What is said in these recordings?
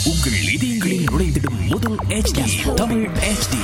உங்கள் இதயங்களில் நுழைந்திடும் முதல் HD தமிழ் HD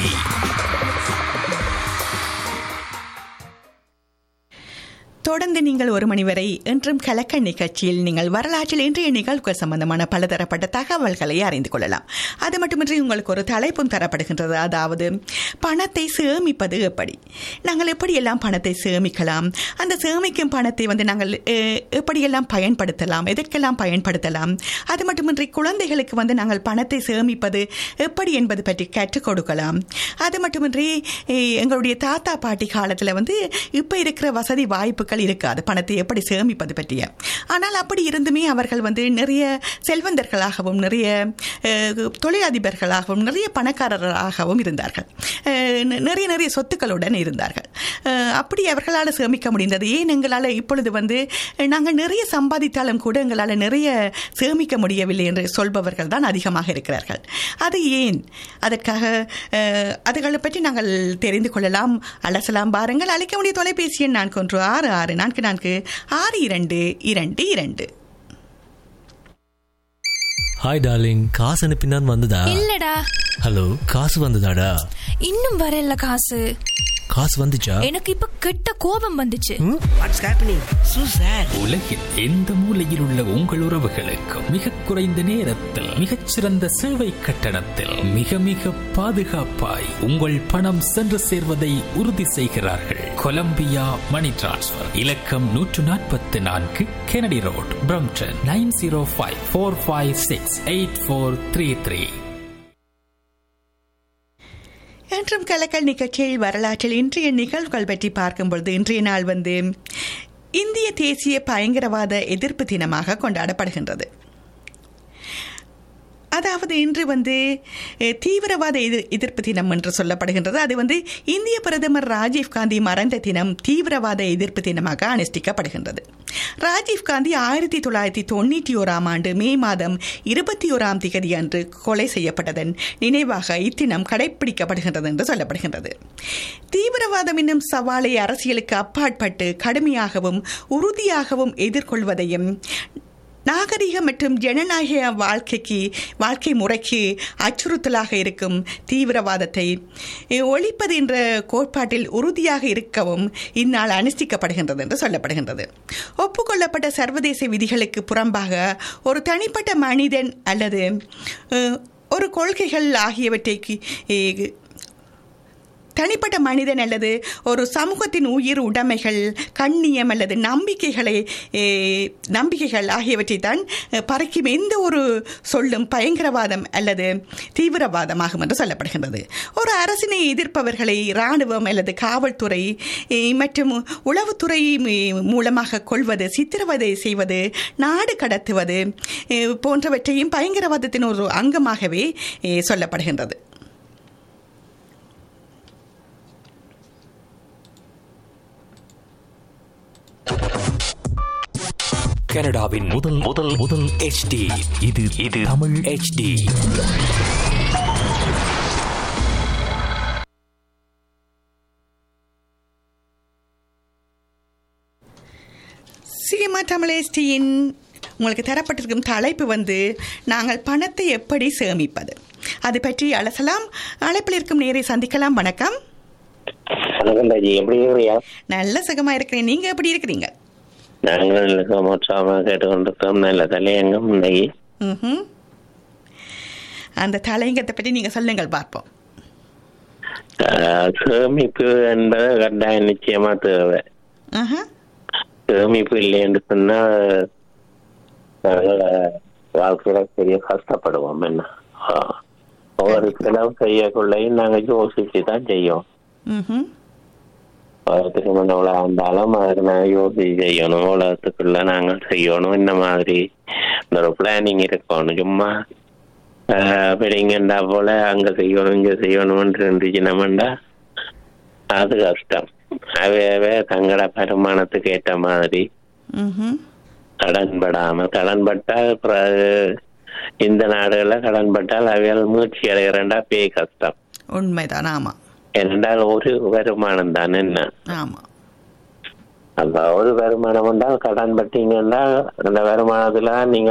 தொடர்ந்து நீங்கள் ஒரு மணி வரை என்றும் கலக்க நிகழ்ச்சியில் நீங்கள் வரலாற்றில் இன்றைய நிகழ்வுகள் சம்பந்தமான பலதரப்பட்ட தகவல்களை அறிந்து கொள்ளலாம் அது மட்டுமின்றி உங்களுக்கு ஒரு தலைப்பும் தரப்படுகின்றது அதாவது பணத்தை சேமிப்பது எப்படி நாங்கள் எப்படியெல்லாம் பணத்தை சேமிக்கலாம் அந்த சேமிக்கும் பணத்தை வந்து நாங்கள் அஹ், எப்படியெல்லாம் பயன்படுத்தலாம் எதற்கெல்லாம் பயன்படுத்தலாம் அது மட்டுமின்றி குழந்தைகளுக்கு வந்து நாங்கள் பணத்தை சேமிப்பது எப்படி என்பது பற்றி கற்றுக் கொடுக்கலாம் அது மட்டுமின்றி அஹ், எங்களுடைய தாத்தா பாட்டி காலத்தில் வந்து இப்போ இருக்கிற வசதி வாய்ப்புகள் இருக்காது பணத்தை எப்படி சேமிப்பது பற்றிய ஆனால் அப்படி இருந்துமே அவர்கள் வந்து நிறைய செல்வந்தர்களாகவும் நிறைய அஹ், தொழிலதிபர்களாகவும் நிறைய பணக்காரர்களாகவும் இருந்தார்கள் அஹ், நி- நிறைய நிறைய சொத்துக்களுடன் இருந்தார்கள் அஹ், அப்படி அவர்களால் சேமிக்க முடிந்தது ஏன் எங்களால் இப்பொழுது வந்து அஹ், நாங்கள் நிறைய சம்பாதித்தாலும் கூட எங்களால் நிறைய சேமிக்க முடியவில்லை என்று சொல்பவர்கள் தான் அதிகமாக இருக்கிறார்கள் அது ஏன் அதற்காக அஹ், அதுகளை பற்றி நாங்கள் தெரிந்து கொள்ளலாம் அலசலாம் பாருங்கள் அழைக்க முடிய தொலைபேசி எண் நான்கு ஒன்று ஆறு ஆறு நான்கு நான்கு ஆறு இரண்டு இரண்டு இரண்டு ஹாய் டார்லிங் காசு அனுப்பினான் வந்ததா இல்லடா ஹலோ காசு வந்ததாடா இன்னும் வரல காசு காசு வந்துச்சா எனக்கு இப்ப கெட்ட கோபம் வந்துச்சு வாட்ஸ் ஹேப்பனிங் சூ சார் உலகில் எந்த மூலையில் உள்ள உங்கள் உறவுகளுக்கும் மிக குறைந்த நேரத்தில் மிகச்சிறந்த சேவை கட்டணத்தில் மிக மிக பாதுகாப்பாய் உங்கள் பணம் சென்று சேர்வதை உறுதி செய்கிறார்கள் கொலம்பியா மணி டிரான்ஸ்ஃபர் இலக்கம் நூற்று நாற்பத்தி நான்கு Kennedy road Brampton nine zero five four five six eight four three three என்றும் கலக்கல் நிகழ்ச்சியில் வரலாற்றில் இன்றைய நிகழ்வுகள் பற்றி பார்க்கும்பொழுது இன்றைய நாள் வந்து இந்திய தேசிய பயங்கரவாத எதிர்ப்பு தினமாக கொண்டாடப்படுகின்றது அதாவது இன்று வந்து அஹ், தீவிரவாத எதிர் எதிர்ப்பு தினம் என்று சொல்லப்படுகின்றது அது வந்து இந்திய பிரதமர் ராஜீவ் காந்தி மறைந்த தினம் தீவிரவாத எதிர்ப்பு தினமாக அனுஷ்டிக்கப்படுகின்றது ராஜீவ் காந்தி ஆயிரத்தி தொள்ளாயிரத்தி தொண்ணூற்றி ஓராம் ஆண்டு மே மாதம் இருபத்தி ஓராம் திகதி அன்று கொலை செய்யப்பட்டதன் நினைவாக இத்தினம் கடைபிடிக்கப்படுகின்றது என்று சொல்லப்படுகின்றது தீவிரவாதம் என்னும் சவாலை அரசியலுக்கு அப்பாற்பட்டு கடுமையாகவும் உறுதியாகவும் எதிர்கொள்வதையும் நாகரிக மற்றும் ஜனநாயக வாழ்க்கைக்கு வாழ்க்கை முறைக்கு அச்சுறுத்தலாக இருக்கும் தீவிரவாதத்தை அஹ், ஒழிப்பது என்ற கோட்பாட்டில் உறுதியாக இருக்கவும் இந்நாள் அனுஷ்டிக்கப்படுகின்றது என்று சொல்லப்படுகின்றது ஒப்புக்கொள்ளப்பட்ட சர்வதேச விதிகளுக்கு புறம்பாக ஒரு தனிப்பட்ட மனிதன் அல்லது அஹ், ஒரு கொள்கைகள் ஆகியவற்றை அஹ், தனிப்பட்ட மனிதன் அல்லது ஒரு சமூகத்தின் உயிர் உடைமைகள் கண்ணியம் அல்லது நம்பிக்கைகளை ஏ, நம்பிக்கைகள் ஆகியவற்றை தான் அஹ், பறிக்கும் எந்த ஒரு சொல்லும் பயங்கரவாதம் அல்லது தீவிரவாதமாகும் என்று சொல்லப்படுகின்றது ஒரு அரசினை எதிர்ப்பவர்களை இராணுவம் அல்லது காவல்துறை ஏ, மற்றும் உளவுத்துறை மீ- மூலமாக கொள்வது சித்திரவதை செய்வது நாடு கடத்துவது ஏ, போன்றவற்றையும் பயங்கரவாதத்தின் ஒரு அங்கமாகவே ஏ, சொல்லப்படுகின்றது கனடாவின் முதல் முதல் முதல் HD இது இது தமிழ் HD சினிமா தமிழேஷ்டியின் உங்களுக்கு தரப்பட்டிருக்கும் தலைப்பு வந்து நாங்கள் பணத்தை எப்படி சேமிப்பது அது பற்றி அலசலாம் அழைப்பில் இருக்கும் நேரை சந்திக்கலாம் வணக்கம் வணக்கம் ராஜி எப்படி இருக்கிறியா நல்ல சுகமா இருக்கிறேன் நீங்க எப்படி இருக்கிறீங்க நாங்கள் நல்ல சமோற்சாம கேட்டுக்கொண்டிருக்கோம் நல்ல தலையங்கம் இன்னைக்கு ம்ஹும். அந்த தலையங்கத்தை பற்றி நீங்க சொல்லுங்கள் பார்ப்போம் ஆஹ், சேமிப்பு என்பது கட்டாயம் நிச்சயமா தேவை ஆஹா. சேமிப்பு இல்லைன்னு சொன்னா நாங்கள் ஆஹ், வாழ்க்கையில பெரிய கஷ்டப்படுவோம் என்ன ஆஹ், ஒவ்வொரு செலவு செய்யக்குள்ளையும் நாங்க யோசிச்சு தான் செய்வோம் ம்ஹும். உலகத்துக்கு முன்ன எவ்வளவு இருந்தாலும் அதுக்கு நாங்கள் யோசிச்சு செய்யணும் உலகத்துக்குள்ள நாங்கள் செய்யணும் இந்த மாதிரி இந்த ஒரு பிளானிங் இருக்கணும் சும்மா பெரியங்கண்டா போல அங்க செய்யணும் இங்க செய்யணும்னு இருந்துச்சுனமெண்டா அது கஷ்டம் அவையவே தங்களோட வருமானத்துக்கு ஏற்ற மாதிரி ம்ஹும். கடன்படாம கடன்பட்டால் பிறகு இந்த நாடுகள்ல கடன்பட்டால் அவையால் மூச்சு அடைகிறண்டா பேய் கஷ்டம் உண்மைதான் ஆமா ஏனென்றால் ஒரு வருமானம் தான் என்ன ஆமா அந்த ஒரு வருமானம் என்றால் கடன் பட்டீங்கன்னா அந்த வருமானத்துல நீங்கள்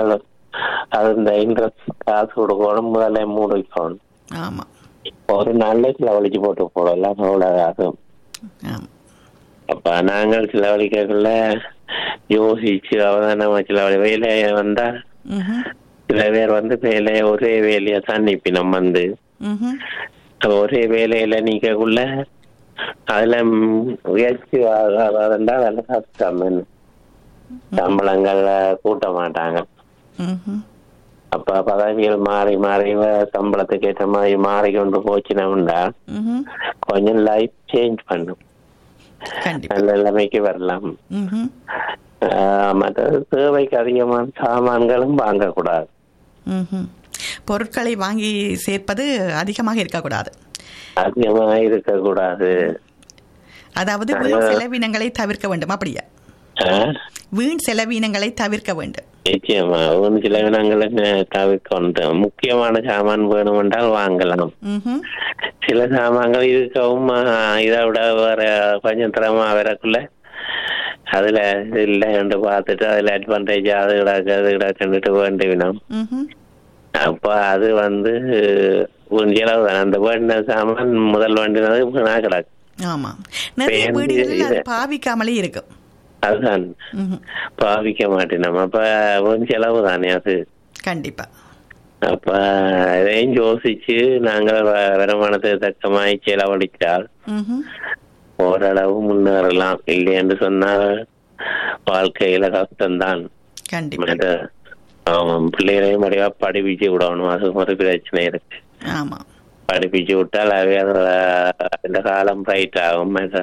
அது இந்த இன்ட்ரெஸ்ட் காசு கொடுக்கணும் முதல்ல மூடிக்கணும் ஆமா ஒரு நாள்ல செலவழிச்சு போட்டு போடலாம் அவ்வளவு ஆகும் ஆமா அப்ப நாங்கள் செலவழிக்கக்குள்ள யோசிச்சு அவதானமா செலவழி வேலையை வந்தா ம்ஹும். சில பேர் வந்து வேலையை ஒரே வேலையை தான் நிப்பினம் வந்து ம்ஹும். அப்ப ஒரே வேலையில நிக்கக்குள்ள அதுல ம், முயற்சி ஆகாதா வேலை கஷ்டம் என்ன. சம்பளங்கள் கூட்ட மாட்டாங்க ம்ஹும். அப்ப பதவிகள் மாறி மாறி வ- சம்பளத்துக்கு ஏற்ற மாதிரி மாறிக்கொண்டு போச்சுனோம்னா ம்ஹும். கொஞ்சம் லைஃப் சேஞ்ச் பண்ணும் கண்டிப்பா நல்ல நிலைமைக்கு வரலாம் ம்ஹும். ஆஹ் மற்றது தேவைக்கு அதிகமான சாமான்களும் வாங்கக்கூடாது ம்ஹும். பொருட்களை வாங்கி சேர்ப்பது அதிகமாக இருக்கக்கூடாது அதிகமா இருக்கக்கூடாது அதாவது வீண் செலவினங்களை தவிர்க்க வேண்டும் அப்படியா ஆஹ் வீண் செலவினங்களை தவிர்க்க வேண்டும் நிச்சயமா ஒரு சில வினங்களை தவிர்க்க முக்கியமான சாமான் வேணும் என்றால் வாங்கலாம் ம்ஹும். சில சாமான்கள் இருக்கவும் ஆஹ், இதை விட வேற கொஞ்சம் திறமா வரக்குள்ள அதுல இல்லை என்று பார்த்துட்டு அதுல அட்வான்டேஜ் அது கிடக்கு அது கிடக்குன்னுட்டு வேண்டிவினோம் ம்ஹும். அப்ப அது வந்து ஒரு செலவு தான் அந்த வேண்டின சாமான் முதல் வேண்டினது வீணா கிடக்கு ஆமா நிறைய பேருந்து வீடுகளில் அது இது- பாவிக்காமலே இருக்கும் அதுதான் ம்ஹும். பாவிக்க மாட்டேனோம் அப்ப ஒரு செலவு தானே அது கண்டிப்பா அப்ப இதையும் யோசிச்சு நாங்கள் வ- வருமானத்துக்கு தக்கமாய் செலவழித்தால் ம்ஹும். ஓரளவு முன்னேறலாம் இல்லை என்று சொன்னால் வாழ்க்கையில கஷ்டம்தான் கண்டிப்பா மற்ற, ஆமாம் பிள்ளைகளையும் மறைவா படிப்பிச்சு விடணும் அது ஒரு பிரச்சனை இருக்கு ஆமா படிப்பிச்சு விட்டால் அவை அஹ், இந்த காலம் பிரைட் ஆகும் மற்ற,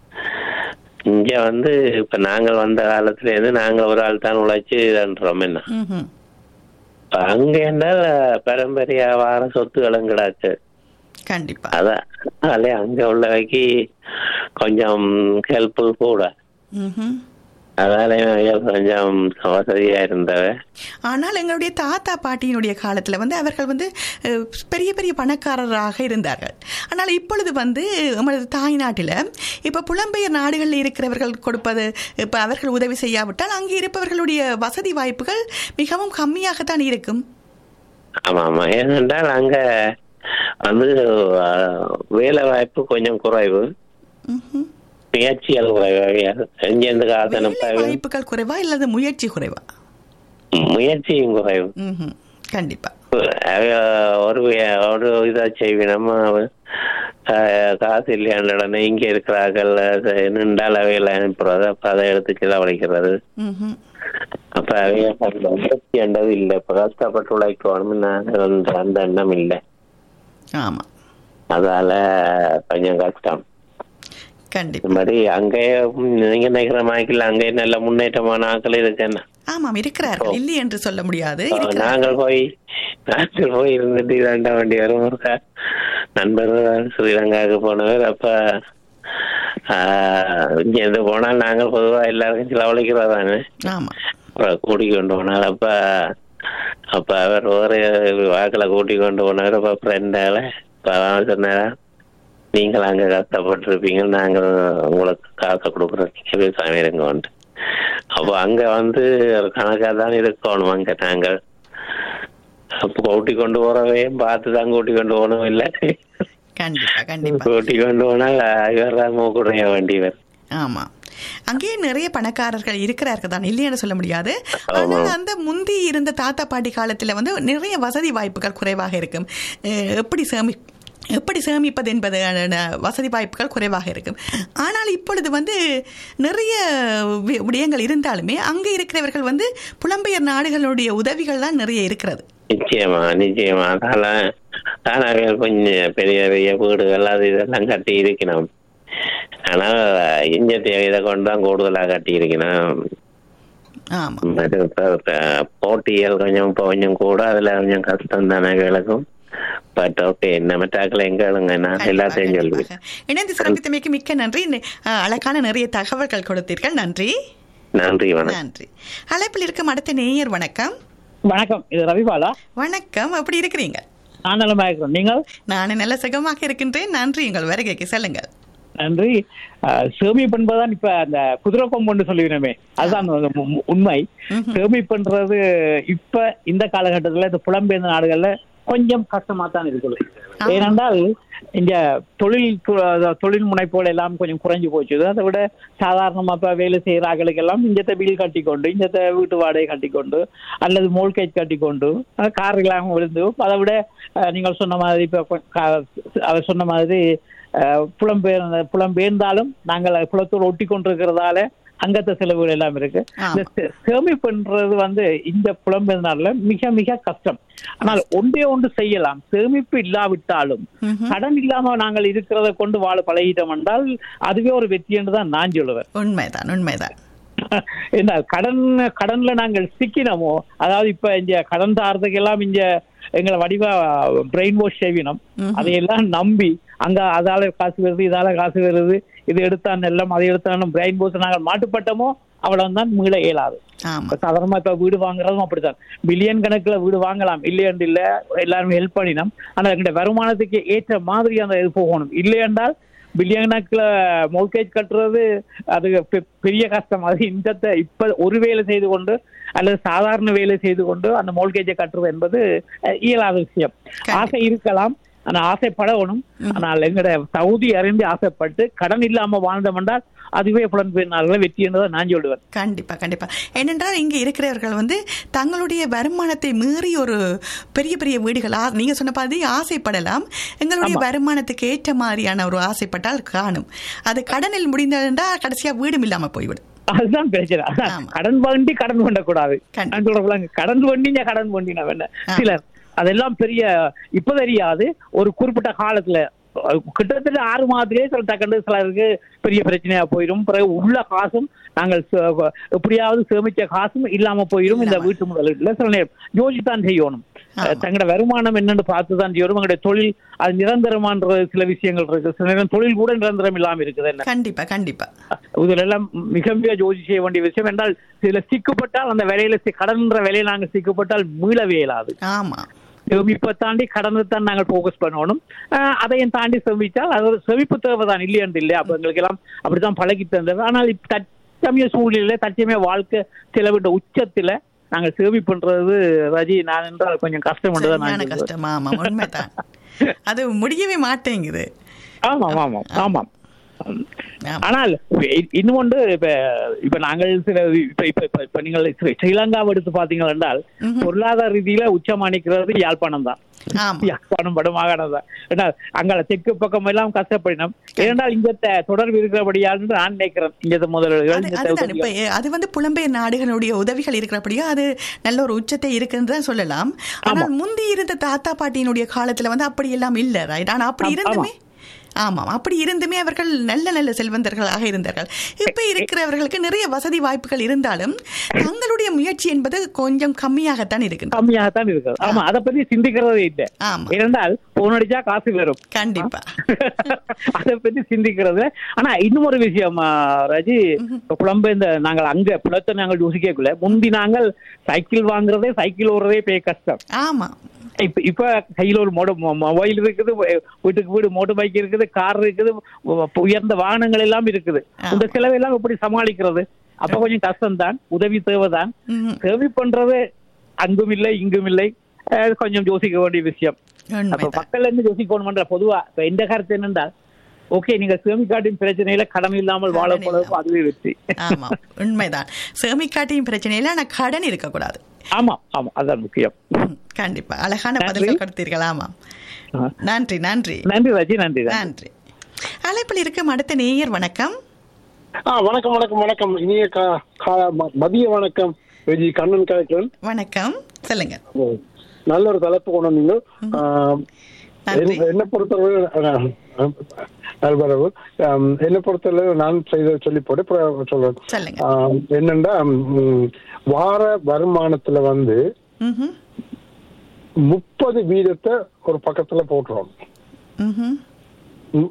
இங்க வந்து இப்ப நாங்கள் வந்த காலத்துல இருந்து நாங்கள் ஒரு ஆள் தான் உழைச்சு இதுன்றோம் என்ன ம்ஹும். இப்ப அங்க என்றால் பரம்பரையா வார சொத்துகளும் கிடாக்கு கண்டிப்பா அதான் அதே அங்க உள்ளவைக்கு கொஞ்சம் ஹெல்ப்ஃபுல் கூட ம்ஹும். அதால கொஞ்சம் வசதியா இருந்தவ ஆனால் எங்களுடைய தாத்தா பாட்டியினுடைய காலத்தில் வந்து அவர்கள் வந்து அஹ், பெரிய பெரிய பணக்காரராக இருந்தார்கள் ஆனால் இப்பொழுது வந்து நமது தாய் நாட்டில் இப்போ புலம்பெயர் நாடுகளில் இருக்கிறவர்கள் கொடுப்பது இப்போ அவர்கள் உதவி செய்யாவிட்டால் அங்கே இருப்பவர்களுடைய வசதி வாய்ப்புகள் மிகவும் கம்மியாகத்தான் இருக்கும் ஆமா ஆமா ஏனென்றால் அங்க வந்து அஹ், வேலை வாய்ப்பு கொஞ்சம் குறைவு ம்ஹும். முயற்சிகள் குறைவு எங்கேருந்து காசனும் வேலை வாய்ப்புகள் குறைவா இல்லது முயற்சி குறைவா முயற்சியும் குறைவு ம்ஹும். கண்டிப்பா அவ ஒரு வே- ஒரு இதா செய்வினம் காசு இல்லையான உடனே இங்க இருக்கிறார்கள் அது நின்றால் அவையில் அனுப்புறது அப்ப அதை எடுத்து செலவழிக்கிறது ம்ஹும். அப்ப அவைய அந்த முயற்சி என்றது இல்லை இப்ப கஷ்டப்பட்டு உழைக்கணும் அந்த அந்த எண்ணம் இல்லை ஆமா அதால கொஞ்சம் கஷ்டம் கண்டிப்பா இந்த மாதிரி அங்கேயே ம், நீங்க நினைக்கிற மாதிரி அங்கேயே நல்ல முன்னேற்றமான ஆட்கள் இருக்கு என்ன ஆமாம் இருக்கிறார்கள் இல்லை என்று சொல்ல முடியாது இருக்கிறார்கள் நாங்கள் போய் நாங்கள் போய் இருந்துட்டு இதாண்ட வேண்டி வரும் ஒரு கா- நண்பர் ஸ்ரீலங்காவுக்கு போனவர் அப்ப ஆஹ், இங்க இருந்து போனால் நாங்கள் பொதுவா எல்லாருக்கும் செலவழிக்கிறோம் தானே ஆமா அப்புறம் கூட்டி கொண்டு போனார் அப்ப அப்ப அவர் ஒரு வாக்கில கூட்டி கொண்டு போனார் அப்ப ஃப்ரெண்டால சொன்னாரா நீங்கள் அங்க கஷ்டப்பட்டிருப்பீங்க நாங்கள் உங்களுக்கு காசை கொடுக்குறோம் சாமி இருங்க வந்து அப்போ அங்க வந்து ஒரு கணக்கா தான் இருக்கணும் அங்க நாங்கள் அப்போ கூட்டி கொண்டு போறவையும் பார்த்து தான் கூட்டி கொண்டு போகணும் இல்லை கண்டிப்பா கண்டிப்பா கூட்டி கொண்டு போனால் இவர் தான் மூக்குடைய வேண்டியவர் ஆமா அங்கேயே நிறைய பணக்காரர்கள் இருக்கிறார்கள் தான் இல்லைன்னு சொல்ல முடியாது ஆமா. ஆனால் அந்த முந்தி இருந்த தாத்தா பாட்டி காலத்துல வந்து நிறைய வசதி வாய்ப்புகள் குறைவாக இருக்கும் அஹ் எப்படி சேமி எப்படி சேமிப்பது என்பது அஹ், வசதி வாய்ப்புகள் குறைவாக இருக்கும் ஆனால் இப்பொழுது வந்து நிறைய வி- விடயங்கள் இருந்தாலுமே அங்கே இருக்கிறவர்கள் வந்து புலம்பெயர் நாடுகளுடைய உதவிகள் தான் நிறைய இருக்கிறது நிச்சயமா நிச்சயமா அதனால தானாக கொஞ்சம் பெரிய பெரிய வீடுகள் அது இதெல்லாம் கட்டி இருக்கணும் ஆனா இங்க இதை கொண்டு தான் கூடுதலா கட்டி இருக்கணும் ஆமா மற்ற இப்ப- இப்ப போட்டிகள் கொஞ்சம் இப்ப கொஞ்சம் கூட அதுல கொஞ்சம் கஷ்டம் தானே விளக்கும் பட் ஓகே நம்ம டாக்கில் எங்க எழுங்க நான் எல்லாத்தையும் சொல்லுவேன் கண்டிப்பாக. இணைந்து சிறப்பித்தமைக்கு மிக்க நன்றி அஹ், அழகான நிறைய தகவல்கள் கொடுத்தீர்கள் நன்றி நன்றி வணக்கம் நன்றி அழைப்பில் இருக்கும் அடுத்த நேயர் வணக்கம் வணக்கம் இது ரவிபாலா வணக்கம் எப்படி இருக்கிறீங்க நான் நலமா இருக்கிறோம் நீங்கள் நான் நல்ல சுகமாக இருக்கின்றேன் நன்றி உங்கள் வருகைக்கு சொல்லுங்கள் நன்றி அஹ், சேமிப்பு என்பதுதான் இப்ப அந்த குதிரை கொம்புன்னு சொல்லிவினமே அதுதான் அந்த உ- உ- உண்மை சேமிப்புன்றது இப்ப இந்த காலகட்டத்துல இந்த புலம்பெயர்ந்த நாடுகள்ல கொஞ்சம் கஷ்டமா தான் இருக்குது ஏனென்றால் இந்த தொழில் து- அதாவது தொழில் முனைப்புகள் எல்லாம் கொஞ்சம் குறைஞ்சு போச்சு அதை விட சாதாரணமா இப்ப வேலை செய்யற ஆட்களுக்கு எல்லாம் இஞ்சத்தை பில் கட்டிக்கொண்டு இஞ்சத்தை வீட்டு வாடகை கட்டிக்கொண்டு அல்லது மோல்கேஜ் கட்டிக்கொண்டு அஹ், கார் எல்லாம் விழுந்து அதை விட அஹ், நீங்கள் சொன்ன மாதிரி இப்ப கொ- கா- அவர் சொன்ன மாதிரி அஹ், புலம்பெயர்ந்த புலம்பெயர்ந்தாலும் நாங்கள் புலத்தோடு ஒட்டி கொண்டிருக்கிறதால அங்கத்த செலவுகள் எல்லாம் இருக்கு ஆமா. இந்த சே- சேமிப்புன்றது வந்து இந்த புலம்பெயர்ந்தால மிக மிக கஷ்டம் ஆனால் ஒன்றே ஒன்று செய்யலாம் சேமிப்பு இல்லாவிட்டாலும் கடன் இல்லாம நாங்கள் இருக்கிறத கொண்டு வாழ பழகிட்டோம் என்றால் அதுவே ஒரு வெற்றி என்று தான் நான் சொல்லுவேன் உண்மைதான் உண்மைதான் என்ன கடன் கடன்ல நாங்கள் சிக்கினமோ அதாவது இப்ப இங்க கடன் தாரதுக்கு எல்லாம் இங்க எங்களை வடிவா பிரெயின் வாஷ் செய்வினோம் அதையெல்லாம் நம்பி அங்க அதால காசு வருது இதால காசு வருது இது எடுத்தான் எல்லாம் அதை எடுத்தான் பிரெயின் வாஷ் நாங்கள் மாட்டுப்பட்டோமோ அவ்வளவுதான் மீள இயலாது ஆமா இப்ப சாதாரணமா இப்ப வீடு வாங்குறதும் அப்படித்தான் பில்லியன் கணக்குல வீடு வாங்கலாம் இல்லையென்று இல்ல எல்லாருமே ஹெல்ப் பண்ணினோம் ஆனா எங்களுடைய வருமானத்துக்கு ஏற்ற மாதிரி அந்த இது போகணும் இல்லையென்றால் பில்லியன் கணக்குல மோல்கேஜ் கட்டுறது அது பெ- பெரிய கஷ்டம் அது இந்த இப்ப ஒரு வேலை செய்து கொண்டு அல்லது சாதாரண வேலை செய்து கொண்டு அந்த மோல்கேஜை கட்டுறது என்பது அஹ், இயலாத விஷயம் ஆசை இருக்கலாம் ஆனா ஆசைப்படணும் ஆனால் எங்கட சவுதி அறிந்து ஆசைப்பட்டு கடன் இல்லாம வாழ்ந்தோம் என்றால் அதுவே புலன்பெயர்ந்தார்கள் வெற்றி என்றதை நான் சொல்லுவேன் கண்டிப்பா கண்டிப்பா ஏனென்றால் இங்க இருக்கிறவர்கள் வந்து தங்களுடைய வருமானத்தை மீறி ஒரு பெரிய பெரிய வீடுகள் ஆ- நீங்க சொன்ன மாதிரி ஆசைப்படலாம் எங்களுடைய வருமானத்துக்கு ஏற்ற மாதிரியான ஒரு ஆசைப்பட்டால் காணும் அது கடனில் முடிந்ததென்றால் கடைசியா வீடும் இல்லாம போய்விடும் அதுதான் பிரச்சனை அதான் ஆமா. கடன் வண்டி கடன் பண்ணக்கூடாது கண்டிப்பா. நான் சொல்றேன் கடன் வண்டிங்க கடன் வண்டி நான் வேணேன் ஆ. சிலர் அதெல்லாம் பெரிய இப்ப தெரியாது ஒரு குறிப்பிட்ட காலத்துல அஹ், கிட்டத்தட்ட ஆறு மாதத்திலே சில டக்குன்னு சிலருக்கு பெரிய பிரச்சனையா போயிடும் பிறகு உள்ள காசும் நாங்கள் சே- எப்படியாவது சேமிச்ச காசும் இல்லாம போயிடும் இந்த இல்லாம. வீட்டு முதலீட்டுல சில நேரம் யோசித்தான் செய்யணும் ஆமா. தங்களோட வருமானம் என்னன்னு பார்த்து தான் செய்யணும் எங்களுடைய தொழில் அது நிரந்தரமான்ற சில விஷயங்கள் இருக்கு சில நேரம் தொழில் கூட நிரந்தரம் இல்லாம இருக்குது என்ன கண்டிப்பா கண்டிப்பா இதுல எல்லாம் மிக மிக யோசி செய்ய வேண்டிய விஷயம் என்றால் சில சிக்கப்பட்டால் அந்த விலையில சி- கடன்ற விலையில நாங்கள் சிக்கப்பட்டால் மீளவே இயலாது ஆமா செமிப்பை தாண்டி கடனை தான் நாங்கள் ஃபோக்கஸ் பண்ணணும் அஹ் அதையும் தாண்டி செமிச்சால் அது ஒரு செமிப்பு தேவை தான் இல்லையன்று இல்லை அப்ப எங்களுக்கு எல்லாம் அப்படித்தான் பழகி தந்தது ஆனால் இப்ப தற்சமய சூழ்நிலையில தற்சமய வாழ்க்கை செலவிட்ட உச்சத்துல நாங்கள் சேவி பண்றது ரஜி நான் என்றால் கொஞ்சம் கஷ்டம் தான் சரியான நான் சொல்லுவேன். கஷ்டம் ஆமா உண்மைதான் அது முடியவே மாட்டேங்குது ஆமாம் ஆமாம் ஆமாம் ஆமா. ஆனால் இ- இன்னும் ஒன்று இப்ப இப்ப நாங்கள் சில இப்ப இப்ப இப்ப- இப்ப நீங்கள் ஸ்ரீ- ஸ்ரீலங்காவை எடுத்து பாத்தீங்கள் என்றால் பொருளாதார ரீதியில உச்சமானிக்கிறது யாழ்ப்பாணம் தான் ஆமா யாழ்ப்பாணம் வடமாகாணம் தான் ஏன்னா அங்க தெற்கு பக்கம் எல்லாம் கஷ்டப்படினோம் ஏனென்றால் இங்க தொடர்பு இருக்கிறபடியால் நான் நினைக்கிறேன் இங்க முதல்வர்கள் அது- இங்க அதுதான் இப்ப எ- அது வந்து புலம்பெயர் நாடுகளுடைய உதவிகள் இருக்கிறபடியோ அது நல்ல ஒரு உச்சத்தை இருக்குன்னு தான் சொல்லலாம் ஆனால் முந்தி இருந்த தாத்தா பாட்டியினுடைய காலத்துல வந்து அப்படி எல்லாம் இல்ல ரைட் ஆனா அப்படி ஆமா, இருந்துமே ஆமாம் அப்படி இருந்துமே அவர்கள் நல்ல நல்ல செல்வந்தர்களாக இருந்தார்கள் இப்ப இருக்கிறவர்களுக்கு நிறைய வசதி வாய்ப்புகள் இருந்தாலும் தங்களுடைய முயற்சி என்பது கொஞ்சம் கம்மியாகத்தான் இருக்கின்றது கம்மியாகத்தான் இருக்குது ஆமா அதை பத்தி சிந்திக்கிறதே இல்லை ஆமா ஏனென்றால் போன் அடிச்சா காசு வரும் கண்டிப்பா அதை பத்தி சிந்திக்கிறது ஆனா இன்னும் ஒரு விஷயம் ஆ, ரஜி இப்ப புலம்பெயர்ந்த நாங்கள் அங்க புலத்தை நாங்கள் யோசிக்கக்குள்ள முந்தி நாங்கள் சைக்கிள் வாங்குறதே சைக்கிள் ஓடுறதே பெரிய கஷ்டம் ஆமா இப்ப இப்ப கையில ஒரு மோட மொபைல் இருக்குது வீட்டுக்கு வீடு மோட்டர் பைக் இருக்குது கார் இருக்குது உ- உயர்ந்த வாகனங்கள் எல்லாம் இருக்குது இந்த செலவெல்லாம் எப்படி சமாளிக்கிறது அப்ப கொஞ்சம் கஷ்டம்தான் உதவி தேவைதான் ம்ஹும். சேவை பண்றது அங்கும் இல்லை இங்கும் இல்லை அஹ் கொஞ்சம் யோசிக்க வேண்டிய விஷயம் அப்ப உண்மைதான் மக்கள் என்ன யோசிக்கணும்ன்ற பொதுவா இப்ப எந்த கருத்து என்னென்றால் ஓகே நீங்க சேமிக்காட்டின் பிரச்சனையில கடன் இல்லாமல் வாழ கடன் போறது அதுவே வெற்றி ஆமா உண்மைதான் சேமிக்காட்டியும் பிரச்சனை இல்லை ஆனா கடன் இருக்கக்கூடாது ஆமா ஆமா அதான் முக்கியம் ம், கண்டிப்பா அழகான நன்றி. பதில்கள் கொடுத்தீர்கள் ஆமாம் ஆ. நன்றி நன்றி நன்றி ரஜி நன்றி நன்றி. நன்றி அழைப்பில் இருக்கும் அடுத்த நேயர் வணக்கம் ஆ வணக்கம் வணக்கம் வணக்கம் இனிய கா- கா- ம- மதிய வணக்கம் விஜி கண்ணன் கலெக்டர் வணக்கம் சொல்லுங்க நல்ல ஒரு தலைப்பு கொண்டு வந்தீங்க ஆ, நன்றி என்ன- என்ன பொறுத்தளவு அஹ், அஹ், நல்வரவு ஆம், என்னை பொறுத்தளவு நான் செய்த சொல்லி போட்டு அப்புறம் சொல்றேன் சொல்லுங்க ஆம், என்னன்னா ம், வார வருமானத்துல வந்து ம்ஹும். முப்பது வீதத்தை ஒரு பக்கத்துல போட்டுரும் ம்ஹும். ம்,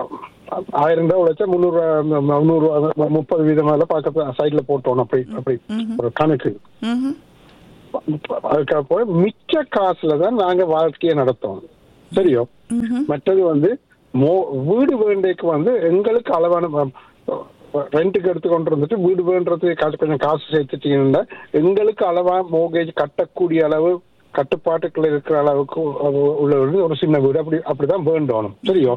ஆயிரம் ரூபாய் உழைச்சா முந்நூறு முந்நூறு முப்பது வீதம் மேல பக்கத்துல சைட்ல போட்டோம் அப்படி அப்படி ஒரு கணக்கு ம்ஹும். அதுக்கப்புறம் மிச்ச காசுல தான் நாங்க வாழ்க்கையை நடத்தோம் சரியோ ம்ஹும். மற்றது வந்து மோ வீடு வேண்டைக்கு வந்து எங்களுக்கு அளவான ரெண்ட்டுக்கு எடுத்து கொண்டு வந்துட்டு வீடு வேண்டதுக்கு காசு கொஞ்சம் காசு சேர்த்துட்டீங்கன்னா எங்களுக்கு அளவா மோகேஜ் கட்டக்கூடிய அளவு கட்டுப்பாட்டுக்குள்ள இருக்கிற அளவுக்கு உள்ள ஒரு- ஒரு சின்ன வீடு அப்படி அப்படிதான் வேண்டணும் சரியோ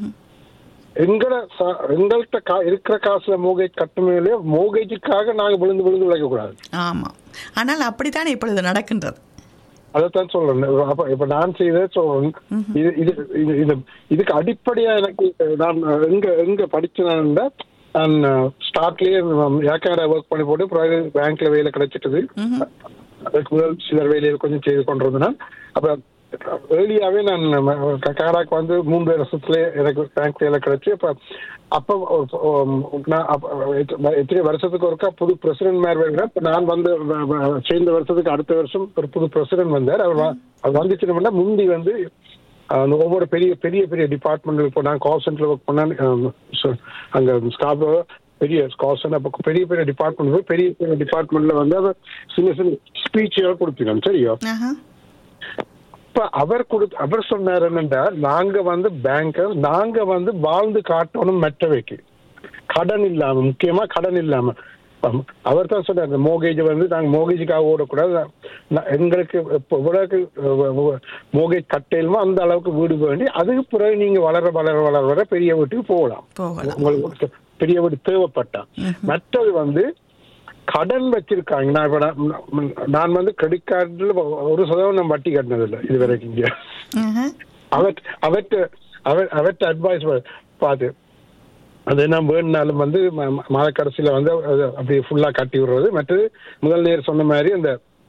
எங்கள ச- எங்கள்கிட்ட கா இருக்கிற காசுல மோகேஜ் கட்டுமே இல்லையோ மோகேஜுக்காக நாங்க விழுந்து விழுந்து உழைக்க கூடாது ஆமாம் ஆனால் அப்படித்தான் இப்பொழுது நடக்கின்றது அதைத்தான் சொல்றேன் அப்ப இப்ப நான் செய்தே சொல்றேன் இது இது இது- இது இதுக்கு அடிப்படையா எனக்கு நான் எங்க எங்க படிச்சேன்னா நான் ஸ்டார்ட்லயே ஏக்கார ஒர்க் பண்ணி போட்டு பிறகு பேங்க்ல வேலை கிடைச்சிட்டது அதுக்கு முதல் சிலர் வேலையை கொஞ்சம் செய்து கொண்டிருந்தேன் அப்ப ஏர்லியாவே நான் கனடாக்கு வந்து மூன்று வருஷத்துல எனக்கு பேங்க் வேலை கிடைச்சு அப்ப அப்ப ஒரு- ஒரு- நான் அப்ப எத்தனை வருஷத்துக்கு ஒருக்கா புது பிரசிடென்ட் மேர் வேணும் இப்ப நான் வந்து வ- வ- சேர்ந்த வருஷத்துக்கு அடுத்த வருஷம் ஒரு புது பிரசிடென்ட் வந்தார் அவர் வ- அவர் வந்துச்சுன்னா முந்தி வந்து அஹ், ஒவ்வொரு பெரிய பெரிய பெரிய டிபார்ட்மெண்ட் இப்போ நான் கால் சென்டர்ல ஒர்க் பண்ணேன் அஹ், so, அங்க ஸ்டாஃப் பெரிய கால் சென்டர் அப்போ பெரிய பெரிய டிபார்ட்மெண்ட் போய் பெரிய பெரிய டிபார்ட்மெண்ட்ல வந்து அவர் சின்ன சின்ன ஸ்பீச் கொடுத்துருக்கோம் சரியா ஆஹா. இப்ப அவர் கொடு அவர் சொன்னார் என்னண்டா நாங்க வந்து பேங்கர் நாங்க வந்து வாழ்ந்து காட்டணும் மெட்டவைக்கு கடன் இல்லாம முக்கியமா கடன் இல்லாம அவர் தான் சொன்னார் இந்த மோகேஜ் வந்து நாங்க மோகேஜுக்காக ஓடக்கூடாது நான் எங்களுக்கு இப்போ இவ்வளவுக்கு மோகேஜ் கட்டையிலுமோ அந்த அளவுக்கு வீடு வேண்டி அதுக்கு பிறகு நீங்க வளர வளர வளர வர பெரிய வீட்டுக்கு போகலாம் போகலாம் உங்களுக்கு பெரிய வீடு தேவைப்பட்டா மற்றது வந்து கடன் வச்சிருக்காங்க நான் இப்ப நான் நான் வந்து கிரெடிட் கார்டுல ஒரு சதவீதம் வட்டி கட்டினது இல்லை இது வரைக்கும் இங்க ஆஹா. அவட் அவற்ற அவர் அவற்ற அட்வைஸ் பார்த்து அது என்ன வேணுனாலும் வந்து ம- ம- மாத கடைசியில வந்து அது அப்படி ஃபுல்லா கட்டி விடுறது மற்றது முதல் நேர் சொன்ன மாதிரி அந்த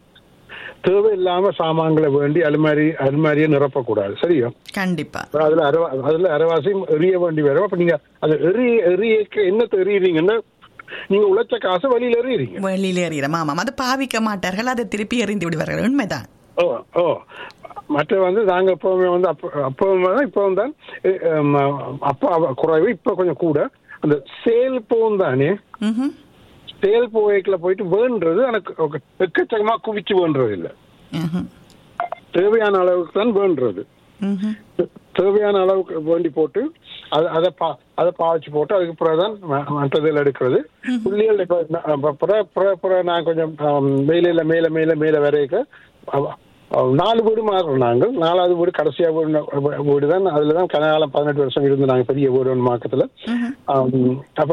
தேவையில்லாம சாமான்களை வேண்டி அலுமாரி அலுமாரியை நிரப்பக்கூடாது சரியா கண்டிப்பா அதுல அரவா அதுல அரவாசியும் எறிய வேண்டி வரும் அப்ப நீங்க அது எறிய எறியக்க என்னத்தை எறியறீங்கன்னா நீங்க உழைச்ச காசு வழியில எறியறீங்க வெளியில எறிகிறோம் ஆமாம் அது பாவிக்க மாட்டார்கள் அதை திருப்பி எறிந்து விடுவார்கள் உண்மைதான் ஓ ஓ மற்ற வந்து நாங்க எப்பவுமே வந்து அப்போ அப்பவும் தான் இப்பவும் தான் எ- எம், அப்போ அவ- குறைவு இப்ப கொஞ்சம் கூட அந்த சேல் போகும் தானே ம்ஹும். சேல் போய்க்குள்ள போயிட்டு வேண்டுறது எனக்கு ஒரு எக்கச்சக்கமா குவிச்சு வேண்டுறது இல்ல ம்ஹும். தேவையான அளவுக்கு தான் வேண்டுறது ம்ஹும். தேவையான அளவுக்கு வேண்டி போட்டு அதை அதை பா அதை பாய்ச்சி போட்டு அதுக்கு பிறகுதான் ம- மற்றதில் எடுக்கிறது புள்ளிகள் இப்போ ந- அப்ப பிற பிற பிற நான் கொஞ்சம் ஆம், மேல மேல மேல மேல வரைக்க அவ- அவ- நாலு வீடு மாறுறோம் நாங்கள் நாலாவது வீடு கடைசியா வீடு ந- வீடு தான் அதுல தான் கனகாலம் பதினெட்டு வருஷம் இருந்து நாங்கள் பெரிய வீடு ஒன்று மாக்கத்துல ஆம், அப்ப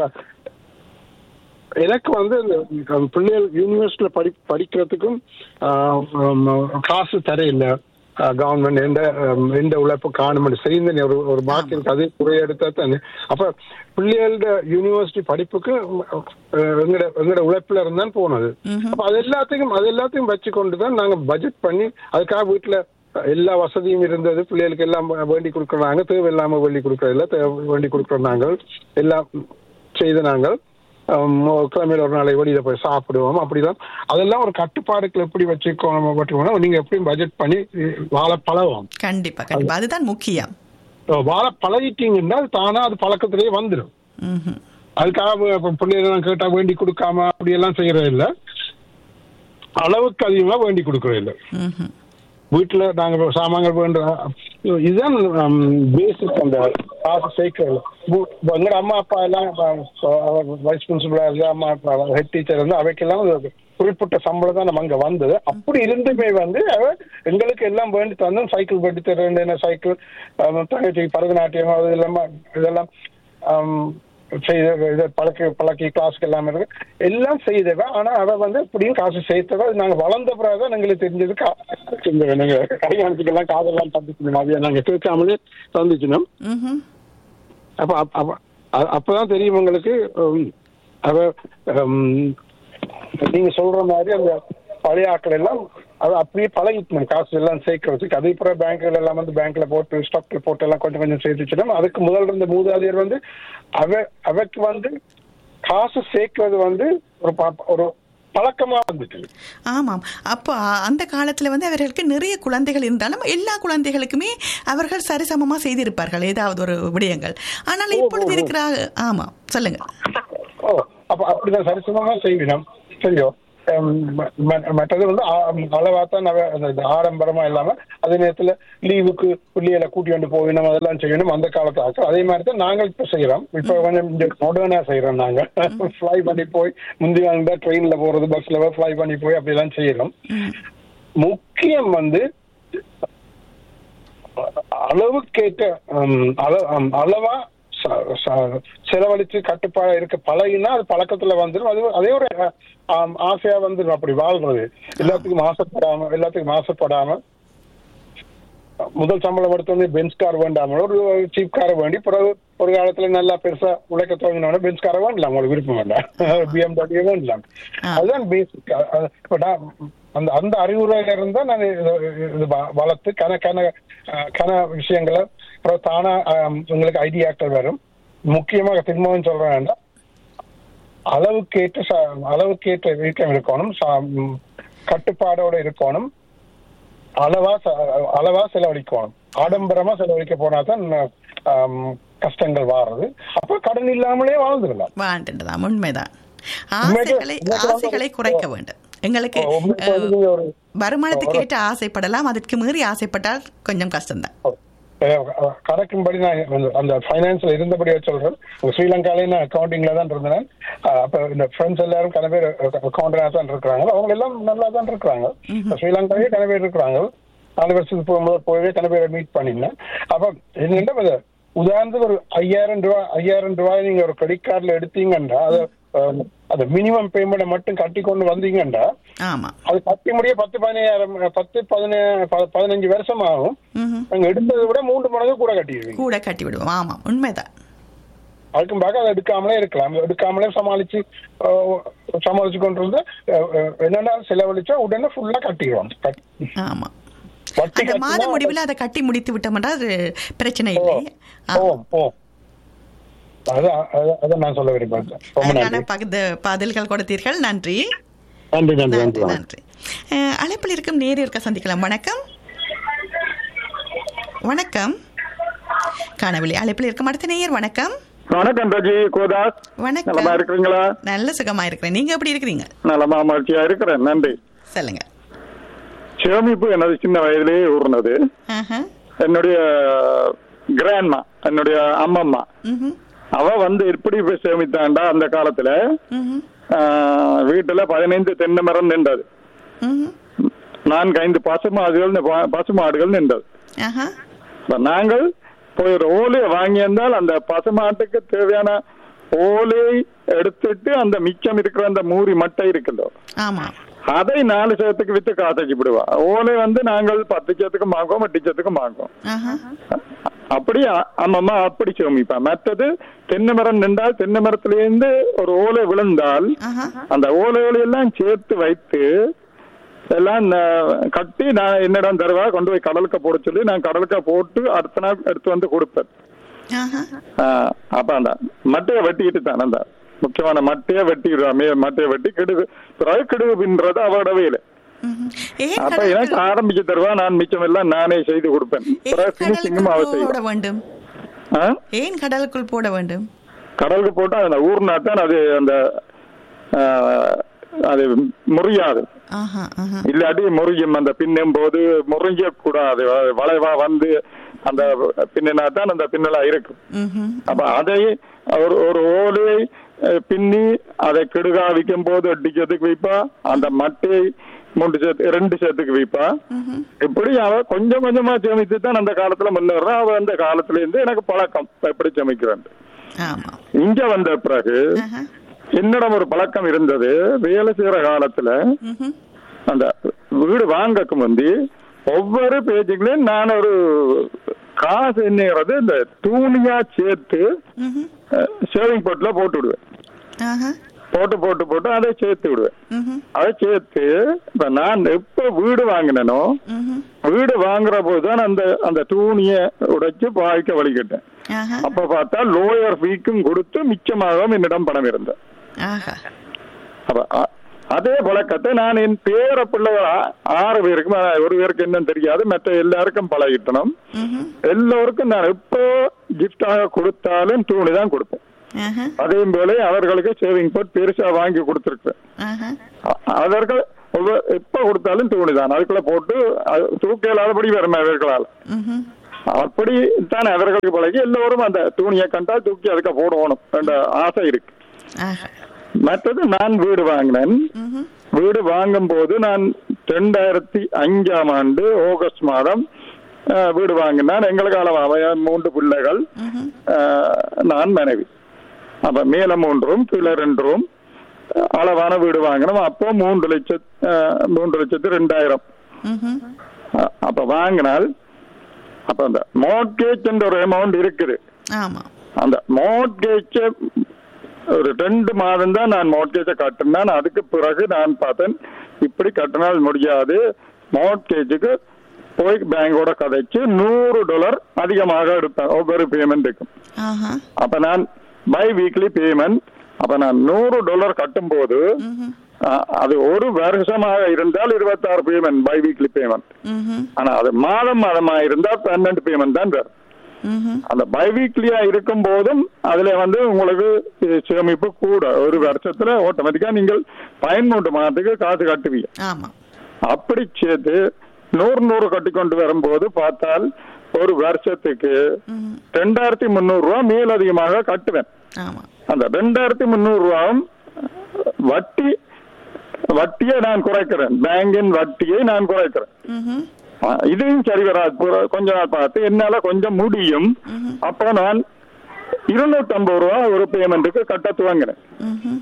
எனக்கு வந்து இந்த பிள்ளைகள் யூனிவர்சிட்டியில படி படிக்கிறதுக்கும் ஆஹ், ஆம், காசு தரையில்லை கவர்மெண்ட் எந்த ஆம், எந்த உழைப்பு காணும் சரி இந்த ஒரு ஒரு மார்க் இருக்கு அது குறைய எடுத்தா தானே அப்ப பிள்ளைகளோட யூனிவர்சிட்டி படிப்புக்கு அஹ், எங்கட எங்கட உழைப்புல இருந்தான் போனது அப்ப அது எல்லாத்தையும் அது எல்லாத்தையும் வச்சு கொண்டு தான் நாங்க பட்ஜெட் பண்ணி அதுக்காக வீட்டுல எல்லா வசதியும் இருந்தது பிள்ளைகளுக்கு எல்லாம் வேண்டி கொடுக்குறாங்க தேவையில்லாம வேண்டி கொடுக்கறதில்ல தேவை வேண்டி கொடுக்குறோம் நாங்கள் எல்லாம் செய்த நாங்கள் ஆம், கிழமையில ஒரு நாளை வெளியில போய் சாப்பிடுவோம் அப்படிதான் அதெல்லாம் ஒரு கட்டுப்பாடுகள் எப்படி வச்சுக்கணும் வச்சுக்கணும் நீங்க எப்படி பட்ஜெட் பண்ணி வாழ பழகும் கண்டிப்பா கண்டிப்பா அதுதான் முக்கியம் வாழ பழகிட்டீங்கன்னா அது தானா அது பழக்கத்திலேயே வந்துடும் ம்ஹும். அதுக்காக இப்ப பிள்ளைகள் கேட்டா வேண்டி கொடுக்காம அப்படி எல்லாம் செய்யறது இல்ல அளவுக்கு அதிகமா வேண்டி கொடுக்கறது இல்ல ம்ஹும். வீட்டுல நாங்க சாமான்கள் வேண்ட இதுதான் பேசிக் அந்த காசு சேர்க்கறது வு- எங்கட அம்மா அப்பா எல்லாம் வைஸ் பிரின்சிபலா இருந்து அம்மா அப்பா ஹெட் டீச்சர் இருந்து அவைக்கெல்லாம் ஒரு குறிப்பிட்ட சம்பளம் தான் நம்ம அங்க வந்தது அப்படி இருந்துமே வந்து அவ எங்களுக்கு எல்லாம் வேண்டி தந்தோம் சைக்கிள் வேண்டி தர வேண்டிய சைக்கிள் தங்கச்சி பரதநாட்டியம் அது இல்லாம இதெல்லாம் ஆம், செய்த இதை பழக்கி பழக்கி கிளாஸ்க்கு எல்லாம் இருக்கு எல்லாம் செய்தவ ஆனா அவ வந்து இப்படியும் காசு சேர்த்தவ அது நாங்க வளர்ந்த பிறகுதான் எங்களுக்கு தெரிஞ்சது கா- இந்த நாங்க கல்யாணத்துக்கெல்லாம் காதெல்லாம் தந்துக்கணும் அதைய நாங்க கேட்காமலே தந்துச்சினோம் ம்ஹும். அப்ப அப்ப- அப்ப அ- அப்பதான் தெரியும் உங்களுக்கு உம், அவ உம், நீங்க சொல்ற மாதிரி அந்த பழைய ஆட்கள் எல்லாம் அது அப்படியே பழகிட்டணும் காசு எல்லாம் சேர்க்கறதுக்கு அதே போல பேங்க்ல எல்லாம் வந்து பேங்க்ல போட்டு ஸ்டாக்ல போட்டு எல்லாம் கொஞ்சம் கொஞ்சம் சேர்த்துச்சிடும் அதுக்கு முதல்ல இருந்த மூதாதையர் வந்து அவ அவக்கு வந்து காசு சேர்க்கறது வந்து ஒரு ப- ஒரு பழக்கமா வந்துட்டு ஆமாம் அப்போ அந்த காலத்துல வந்து அவர்களுக்கு நிறைய குழந்தைகள் இருந்தாலும் எல்லா குழந்தைகளுக்குமே அவர்கள் சரிசமமா செய்திருப்பார்கள் ஏதாவது ஒரு விடயங்கள் ஆனால் இப்பொழுது இருக்கிற ஆமாம் சொல்லுங்க ஓ அப்ப அப்படிதான் சரிசமமா செய்வினம் சரியோ ஹம், ம- ம- மற்றது வந்து அளவா தான் நவ- அந்த இது ஆடம்பரமா இல்லாம அதே நேரத்துல லீவுக்கு பிள்ளைகளை கூட்டி கொண்டு போகணும் அதெல்லாம் செய்யணும் அந்த காலத்து ஆக்கள் அதே மாதிரி தான் நாங்கள் இப்ப செய்யறோம் இப்ப கொஞ்சம் மாடர்னா செய்யறோம் நாங்க ஃபிளை பண்ணி போய் முந்தி வந்தா ட்ரெயின்ல போறது பஸ்ல ஃபிளை பண்ணி போய் அப்படிலாம் செய்யறோம் முக்கியம் வந்து அளவுக்கேற்ற ஹம், அள- ஹம், அளவா ச- ச- செலவழிச்சு கட்டுப்பாடா இருக்க பழகினா அது பழக்கத்துல வந்துடும் அது அதே ஒரு ஆம், ஆசையா வந்துடும் அப்படி வாழ்றது எல்லாத்துக்கும் ஆசைப்படாம எல்லாத்துக்கும் ஆசைப்படாம முதல் சம்பளம் எடுத்தோடனே பென்ஸ் கார் வேண்டாம ஒரு சீப் காரை வேண்டி பிறகு ஒரு காலத்துல நல்லா பெருசா உழைக்க துவங்கினோட பென்ஸ் காரை வேண்டலாம் உங்களுக்கு விருப்பம் வேண்டாம் பிஎம்டபிள்யூ வேண்டலாம் அதுதான் பேசிக் இப்ப நான் அந்த அந்த அறிவுரையில இருந்தா நான் இது இது வ- வளர்த்து கன கன அஹ், கன விஷயங்களை அப்புறம் தானா அஹ், உங்களுக்கு ஐடியாக்கள் வரும் முக்கியமாக திரும்பவும் சொல்றேன் வேண்டாம் அளவுக்கேற்ற ச- அளவுக்கேற்ற வீக்கம் இருக்கணும் ச- ம், கட்டுப்பாடோட இருக்கணும் அளவா ச- அளவா செலவழிக்கணும் ஆடம்பரமா செலவழிக்க போனா தான் ஆம், கஷ்டங்கள் வாடுறது அப்ப கடன் இல்லாமலே வாழ்ந்துடலாம் வாழ்ந்துட்டுதான் உண்மைதான் உண்மைக்கு- ஆசைகளை உண்மைக்கு ஆசைகளை குறைக்க வேண்டும் எங்களுக்கு ஓ, உண்மைக்கு வந்து நீங்க ஒரு- வருமானத்துக்கு ஏற்ற ஆசைப்படலாம் அதற்கு மீறி ஆசைப்பட்டால் கொஞ்சம் கஷ்டம்தான் அஹ், கணக்கின்படி நான் அந்த- அந்த ஃபைனான்ஸ்ல இருந்தபடியே சொல்றேன் உங்க ஸ்ரீலங்காலே நான் அக்கௌண்டிங்ல தான் இருந்தேன் அஹ், அப்ப இந்த ஃப்ரெண்ட்ஸ் எல்லாரும் கன பேர் அக்கௌண்டா தான் இருக்கிறாங்க அவங்க எல்லாம் நல்லா தான் இருக்கிறாங்க ஸ்ரீலங்காவே கன பேர் இருக்கிறாங்க நாலு வருஷத்துக்கு போகும்போது போயவே கன பேரை மீட் பண்ணினேன் அப்ப என்னென்ன இது, உதாரணத்துக்கு ஒரு ஐயாயிரம் ரூபாய் ஐயாயிரம் ரூபாய் நீங்க ஒரு கிரெடிட் கார்டுல எடுத்தீங்கன்னா அது அஹ், அது மினிமம் பேமெண்ட் மட்டும் கட்டி கொண்டு வந்தீங்கன்னா ஆமா அது கட்டி முடிய பத்து பதினாயிரம் பத்து பதினேழு பதினஞ்சு வருஷம் ஆகும் ம்ஹும். நாங்க எடுத்ததை விட மூன்று மடங்கு கூட கட்டிடுவீங்க கூட கட்டி விடுவோம் ஆமா உண்மைதான் அதுக்கும் பார்க்க அதை எடுக்காமலே இருக்கலாம் எடுக்காமலே சமாளிச்சு அஹ், சமாளிச்சு கொண்டு வந்து அஹ், அஹ், என்னன்னா செலவழிச்சா உடனே ஃபுல்லா கட்டிடுவோம் கட்- ஆமா வட்டி அந்த மாத கட்டினா முடிவில் அதை கட்டி முடித்து விட்டோம்னா அது பிரச்சனை இல்லை ஆமா. போவோம் போவோம் அதான் அதான் அதான் நான் சொல்ல விரும்புறேன் ரொம்ப அதற்கான நன்றி பகுத பதில்கள் கொடுத்தீர்கள் நன்றி நன்றி நன்றி நன்றி நன்றி நன்றி அஹ், அழைப்பில் இருக்கும் நேர் இருக்க சந்திக்கலாம் வணக்கம் வணக்கம் காணவில்லை அழைப்பில் இருக்கும் அடுத்த நேயர் வணக்கம் வணக்கம் ரஜி கோதாஸ் வணக்கம் நலமா இருக்கிறீங்களா நல்ல சுகமா இருக்கிறேன் நீங்க எப்படி இருக்கிறீங்க நலமா மகிழ்ச்சியா இருக்கிறேன் நன்றி சொல்லுங்க சேமிப்பு எனது சின்ன வயதிலேயே ஊர்னது ஆஹா. என்னுடைய கிராண்ட்மா என்னுடைய அம்மம்மா ம்ஹும். அவ வந்து எப்படி போய் சேமித்தாண்டா அந்த காலத்துல ம்ஹும். ஆஹ், வீட்டுல பதினைந்து தென்னை மரம் நின்றது ம்ஹும். நான்கு ஐந்து பசுமாடுகள் ப- பசுமாடுகள் நின்றது ஆஹா. இப்ப நாங்கள் போய் ஒரு ஓலையை வாங்கியிருந்தால் அந்த பசுமாட்டுக்கு தேவையான ஓலையை எடுத்துட்டு அந்த மிச்சம் இருக்கிற அந்த மூரி மட்டை இருக்குல்லோ ஆமா அதை நாலு சேத்துக்கு வித்து காசைக்கு விடுவா ஓலை வந்து நாங்கள் பத்து சேத்துக்கு வாங்குவோம் எட்டு சேத்துக்கு வாங்குவோம் ஆஹா. அப்படி அ- அம்மம்மா அப்படி சேமிப்பா மற்றது தென்னை மரம் நின்றால் தென்னை மரத்திலிருந்து ஒரு ஓலை விழுந்தால் ஆஹா. அந்த ஓலைகளை எல்லாம் சேர்த்து வைத்து எல்லாம் ந- கட்டி நான் என்னிடம் தருவா கொண்டு போய் கடலுக்க போட சொல்லி நான் கடலுக்க போட்டு அடுத்த நாள் எடுத்து வந்து கொடுப்பேன் ஆஹா. ஆஹ் அப்ப அந்த மட்டையை வெட்டிக்கிட்டு தான் அந்த முக்கியமான மட்டையை வெட்டிடுவா மே மட்டையை வெட்டி கிடுகு பிறகு கிடுகு பின்றது அவரோட வேலை ம்ஹும். ஏன் அப்ப கடலுக்குள் எனக்கு ஆரம்பிச்சு தருவா நான் மிச்சம் எல்லாம் நானே செய்து கொடுப்பேன் ஏன் பிறகு பினிஷிங்கும் அவ கடலுக்குள் போட செய்வான் வேண்டும் ஏன் கடலுக்குள் போட வேண்டும் கடலுக்கு போட்டா அந்த ஊர்னாத்தான் அது அந்த ஆஹ், அது முறியாது ஆஹா ஆஹா இல்லாட்டி முறியும் அந்த பின்னும் போது முறிஞ்ச கூடாது வளைவா வந்து அந்த பின்னினா தான் அந்த பின்னலா இருக்கும் ம்ஹும். அப்ப அதை ஒரு ஒரு ஓலையை அஹ், பின்னி அதை கெடுகா விற்கும் போது எட்டு சேத்துக்கு வைப்பா அந்த மட்டையை மூன்று சேத்து ரெண்டு சேத்துக்கு வைப்பா இப்படி அவ கொஞ்சம் கொஞ்சமா சேமித்து தான் அந்த காலத்துல முன்னேறான் அவ அந்த காலத்துல இருந்து எனக்கு பழக்கம் எப்படி சமைக்கிறேன் ஆமா இங்க வந்த பிறகு ஆஹா. என்னிடம் ஒரு பழக்கம் இருந்தது வேலை செய்யற காலத்துல ம்ஹும். அந்த வீடு வாங்கக்கு முந்தி ஒவ்வொரு பேஜுக்குலயும் நான் ஒரு காசு என்னங்கிறது இந்த தூணியா சேர்த்து ம்ஹும். சேவிங் போட்ல போட்டு விடுவேன் ஆஹா. போட்டு போட்டு போட்டு அதை சேர்த்து விடுவேன் ம்ஹும். அதை சேர்த்து இப்ப நான் எப்ப வீடு வாங்கினனோ ம்ஹும். வீடு வாங்குற போதுதான் அந்த அந்த தூணிய உடைச்சு பாய்க்க வலிக்கிட்டேன் ஆஹா. அப்ப பார்த்தா லோயர் ஃபீக்கும் கொடுத்து மிச்சமாகவும் என்னிடம் பணம் இருந்தது ஆஹா. அப்ப அ- அதே பழக்கத்தை நான் என் பேர பிள்ளைகள் ஆ- ஆறு பேருக்கும் ஆனா ஒரு பேருக்கு என்னன்னு தெரியாது மற்ற எல்லாருக்கும் பழகிட்டணும் ம்ஹும். எல்லோருக்கும் நான் எப்போ கிஃப்டாக கொடுத்தாலும் தூணி தான் கொடுப்பேன் ஆஹா, அதையும் போல அவர்களுக்கு சேவிங் போட் பெருசா வாங்கி கொடுத்துருக்கேன் ஆஹா. அ- அவர்கள் ஒவ்வொரு- எப்ப கொடுத்தாலும் தூணிதான் அதுக்குள்ள போட்டு அது தூக்க இல்லாதபடி வரும் அவர்களால் ம்ஹும். அப்படி தான் அவர்களுக்கு பழகி எல்லோரும் அந்த தூணியை கண்டால் தூக்கி அதுக்கு போடணும் என்ற ஆசை இருக்கு ஆஹா. மற்றது நான் வீடு வாங்கினேன் ம்ஹும். வீடு வாங்கும் போது நான் ரெண்டாயிரத்தி அஞ்சாம் ஆண்டு ஆகஸ்ட் மாதம் அஹ், வீடு வாங்கினான் எங்களுக்கு அளவாக மூன்று பிள்ளைகள் அஹ், நான் மனைவி அப்ப மேல மூன்று ரூம் கீழே ரெண்டு ரூம் அஹ், அளவான வீடு வாங்கினோம் அப்போ மூன்று லட்சம் அஹ், மூன்று லட்சத்து ரெண்டாயிரம் ம்ஹும். அஹ், அப்ப வாங்கினால் அப்ப அந்த மோட்கேஜ் என்ற ஒரு அமௌண்ட் இருக்குது ஆமா அந்த மோட்கேஜ ஒரு ரெண்டு மாதம் தான் நான் மோட்கேஜை கட்டினேன் அதுக்கு பிறகு நான் பார்த்தேன் இப்படி கட்டினால் முடியாது மோட்கேஜுக்கு போய் பேங்கோட கதைச்சு நூறு டாலர் அதிகமாக எடுப்பேன் ஒவ்வொரு பேமெண்ட்டுக்கும் ஆஹா அப்ப நான் பை வீக்லி பேமெண்ட் அப்ப நான் நூறு டாலர் கட்டும் போது அஹ், அது ஒரு வருஷமாக இருந்தால் இருபத்தாறு பேமெண்ட் பை வீக்லி பேமெண்ட் ம்ஹும். ஆனா அது மாதம் மாதமா இருந்தால் பன்னெண்டு பேமெண்ட் தான் வரும் ம்ஹும். அந்த பைவீக்லியா இருக்கும் போதும் அதுல வந்து உங்களுக்கு இது சேமிப்பு கூட ஒரு வருஷத்துல ஆட்டோமேட்டிக்கா நீங்கள் பயன்மூட்டு மாதத்துக்கு காசு கட்டுவீங்க ஆமா அப்படி சேர்த்து நூறு நூறு கட்டி கொண்டு வரும்போது பார்த்தால் ஒரு வருஷத்துக்கு ரெண்டாயிரத்தி முந்நூறு ரூபா மேலதிகமாக கட்டுவேன் ஆமா அந்த ரெண்டாயிரத்தி முந்நூறு ரூபாவும் வட்டி வட்டியை நான் குறைக்கிறேன் பேங்கின் வட்டியை நான் குறைக்கிறேன் ம்ஹும். ஆ, இதையும் சரி வராது புற- கொஞ்ச நாள் பார்த்து என்னால கொஞ்சம் முடியும் அப்போ நான் இருநூத்தி ஐம்பது ரூபா ஒரு பேமெண்ட்டுக்கு கட்ட துவங்கினேன் ம்ஹும்.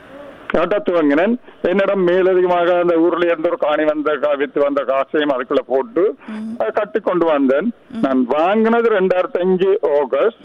கட்ட துவங்கினேன் என்னிடம் மேலதிகமாக அந்த ஊர்ல இருந்து ஒரு காணி வந்த கா- வித்து வந்த காசையும் அதுக்குள்ள போட்டு அதை கட்டி கொண்டு வந்தேன் நான் வாங்கினது ரெண்டாயிரத்தி அஞ்சு ஆகஸ்ட்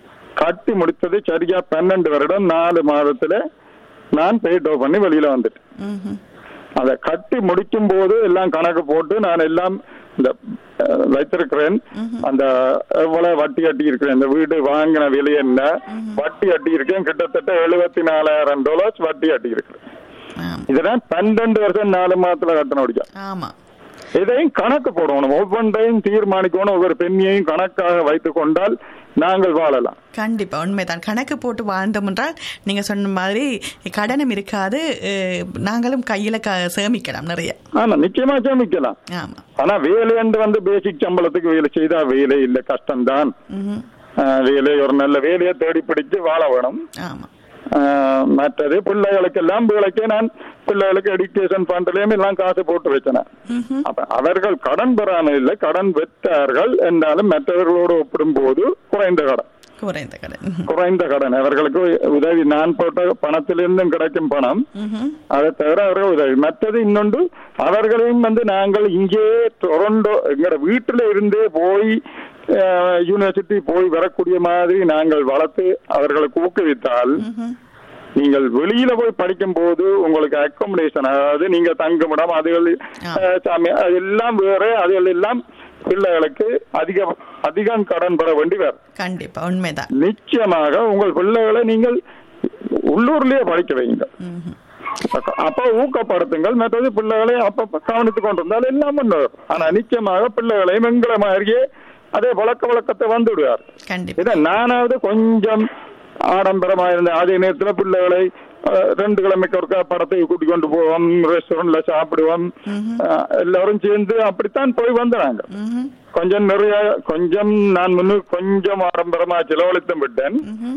கட்டி முடித்தது சரியா பன்னெண்டு வருடம் நாலு மாதத்துல நான் பெய்ட் பண்ணி வெளியில வந்துட்டேன் ம்ஹும். அதை கட்டி முடிக்கும் போது எல்லாம் கணக்கு போட்டு நான் எல்லாம் இந்த அஹ், வைத்திருக்கிறேன் அந்த எவ்வளவு வட்டி கட்டி இருக்கிறேன் இந்த வீடு வாங்கின விலை என்ன வட்டி கட்டி இருக்கேன் கிட்டத்தட்ட எழுபத்தி நாலாயிரம் டாலர்ஸ் வட்டி கட்டி இருக்கிறேன் ஆமா இதெல்லாம் பன்னெண்டு வருஷம் நாலு மாதத்துல கட்டணும் முடியும் ஆமா இதையும் கணக்கு போடணும் ஒவ்வொன்றையும் தீர்மானிக்கணும் ஒவ்வொரு பெண்ணையும் கணக்காக வைத்துக் கொண்டால் நாங்கள் வாழலாம் கண்டிப்பா உண்மைதான் கணக்கு போட்டு வாழ்ந்தோம் என்றால் நீங்க சொன்ன மாதிரி கடனும் இருக்காது அஹ், நாங்களும் கையில க சேமிக்கலாம் நிறைய ஆமா நிச்சயமா சேமிக்கலாம் ஆமா ஆனா வேலையண்டு வந்து பேசிக் சம்பளத்துக்கு வேலை செய்தா வேலை இல்ல கஷ்டம்தான் ம்ஹும். ஆஹ் வேலை ஒரு நல்ல வேலையை தேடி பிடிச்சு வாழ வேணும் ஆமா ஆஹ் மற்றது பிள்ளைகளுக்கெல்லாம் பிள்ளைக்கு நான் பிள்ளைகளுக்கு எஜுகேஷன் ஃபண்ட்லயும் எல்லாம் காசு போட்டு வச்சேன் அப்ப அவர்கள் கடன் பெறாமல் இல்லை கடன் பெற்றார்கள் என்றாலும் மற்றவர்களோடு ஒப்பிடும்போது குறைந்த கடன் குறைந்த கடன் ம்ஹும். குறைந்த கடன் அவர்களுக்கு உதவி நான் போட்ட பணத்திலிருந்தும் கிடைக்கும் பணம் ம்ஹும். அதை தவிர அவர்கள் உதவி மற்றது இன்னொன்று அவர்களையும் வந்து நாங்கள் இங்கே டொரண்டோ எங்களோட வீட்டில இருந்தே போய் யூனிவர்சிட்டி போய் வரக்கூடிய மாதிரி நாங்கள் வளர்த்து அவர்களுக்கு ஊக்குவித்தால் நீங்கள் வெளியில போய் படிக்கும் போது உங்களுக்கு அக்காமடேஷன் அதாவது நீங்க தங்குமிடம் அதுகள் அஹ், சாமி- அதெல்லாம் வேற அதுகள் எல்லாம் பிள்ளைகளுக்கு அதிக அதிகம் கடன் பெற வேண்டி வரும் கண்டிப்பா உண்மைதான் நிச்சயமாக உங்கள் பிள்ளைகளை நீங்கள் உள்ளூர்லயே படிக்க வைங்க ம்ஹும். அப்ப ஊக்கப்படுத்துங்கள் மற்றது பிள்ளைகளை அப்ப கவனித்துக் கொண்டிருந்தால் எல்லாம் முன்னேறும் ஆனா நிச்சயமாக பிள்ளைகளையும் எங்களை மாதிரியே அதே பழக்க வழக்கத்தை வந்து விடுவார் கண்டிப்பா இதை நானாவது கொஞ்சம் ஆடம்பரமா இருந்தேன் அதே நேரத்துல பிள்ளைகளை அஹ், ரெண்டு கிழமைக்கு ஒருக்கா படத்தை கூட்டிக் கொண்டு போவோம் ரெஸ்டாரண்ட்ல சாப்பிடுவோம் அஹ், எல்லாரும் சேர்ந்து அப்படித்தான் போய் வந்தாங்க ம்ஹும். கொஞ்சம் நிறைய கொஞ்சம் நான் முன்னு கொஞ்சம் ஆடம்பரமா செலவழித்து விட்டேன்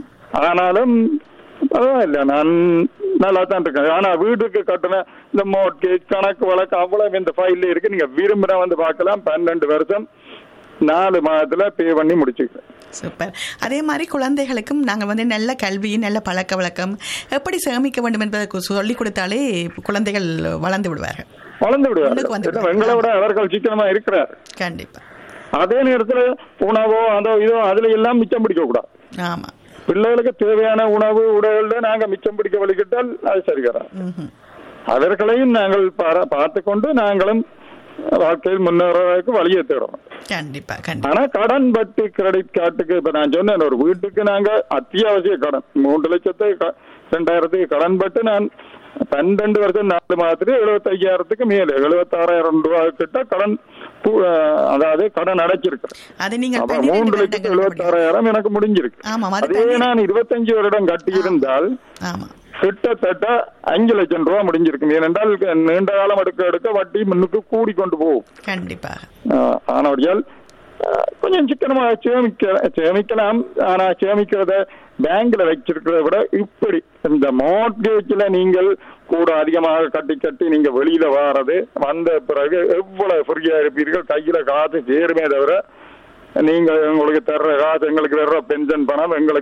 ஆனாலும் பரவாயில்ல நான் நல்லா தான் இருக்கேன் ஆனா வீட்டுக்கு கட்டின இந்த மோட்கேஜ் கணக்கு வழக்கு அவ்வளவு இந்த ஃபைல்ல இருக்கு நீங்க விரும்பினா வந்து பார்க்கலாம் பன்னெண்டு வருஷம் நாலு மாதத்துல பே பண்ணி முடிச்சுக்கிறேன் சூப்பர் அதே மாதிரி குழந்தைகளுக்கும் நாங்கள் வந்து நல்ல கல்வி நல்ல பழக்க வழக்கம் எப்படி சேமிக்க வேண்டும் என்பதை சொல்லிக் கொடுத்தாலே குழந்தைகள் வளர்ந்து விடுவார்கள் வளர்ந்து முன்னுக்கு வந்து விடுவார் எங்களை விட அவர்கள் சிக்கனமா இருக்கிறார் கண்டிப்பா அதே நேரத்துல உணவோ அதோ இதோ அதுல எல்லாம் மிச்சம் பிடிக்க கூடாது ஆமா பிள்ளைகளுக்கு தேவையான உணவு உடைகள்ல நாங்க மிச்சம் பிடிக்க வழிகிட்டால் அது சரிகிறார் ம்ஹும். அவர்களையும் நாங்கள் பார- பார்த்துக் கொண்டு நாங்களும் வாழ்க்கையில் முன்னேறதுக்கு வழியை தேடணும் கண்டிப்பா கண்டிப்பா ஆனா கடன் வட்டி கிரெடிட் கார்டுக்கு இப்ப நான் சொன்னேன் ஒரு வீட்டுக்கு நாங்க அத்தியாவசிய கடன் மூன்று லட்சத்து க- ரெண்டாயிரத்துக்கு கடன் பட்டு நான் பன்னெண்டு வருஷம் நாலு மாதத்துக்கு எழுபத்தி ஐயாயிரத்துக்கு மேல எழுபத்தாறாயிரம் ரூபாய் கிட்ட கடன் பு- அதாவது கடன் அடைச்சிருக்கிறேன் அது நீங்கள் அப்ப பன்னிரண்டு மூன்று லட்சத்தி வருடங்கள் எழுபத்தி ஆறாயிரம் எனக்கு முடிஞ்சிருக்கு ஆமாம், அது அதே பன்னிரண்டு- நான் இருபத்தஞ்சு வருடம் கட்டியிருந்தால் ஆமா கிட்டத்தட்ட அஞ்சு லட்சம் ரூபாய் முடிஞ்சிருக்கும் ஏனென்றால் நீண்ட காலம் எடுக்க எடுக்க வட்டி முன்னுக்கு கூடி கொண்டு போகும் கண்டிப்பாக ஆனால் கொஞ்சம் சிக்கனமாக சேமிக்க சேமிக்கலாம் ஆனா சேமிக்கிறத பேங்க்ல வச்சிருக்கிறத விட இப்படி இந்த மார்ட்கேஜ்ல நீங்கள் கூட அதிகமாக கட்டி கட்டி நீங்க வெளியில வாரது வந்த பிறகு எவ்வளவு ஃப்ரீயா இருப்பீர்கள் கையில காசு சேருமே தவிர நீங்க உங்களுக்கு தர்ற காசு எங்களுக்கு தர்ற பென்ஷன் பணம் எங்களுக்கு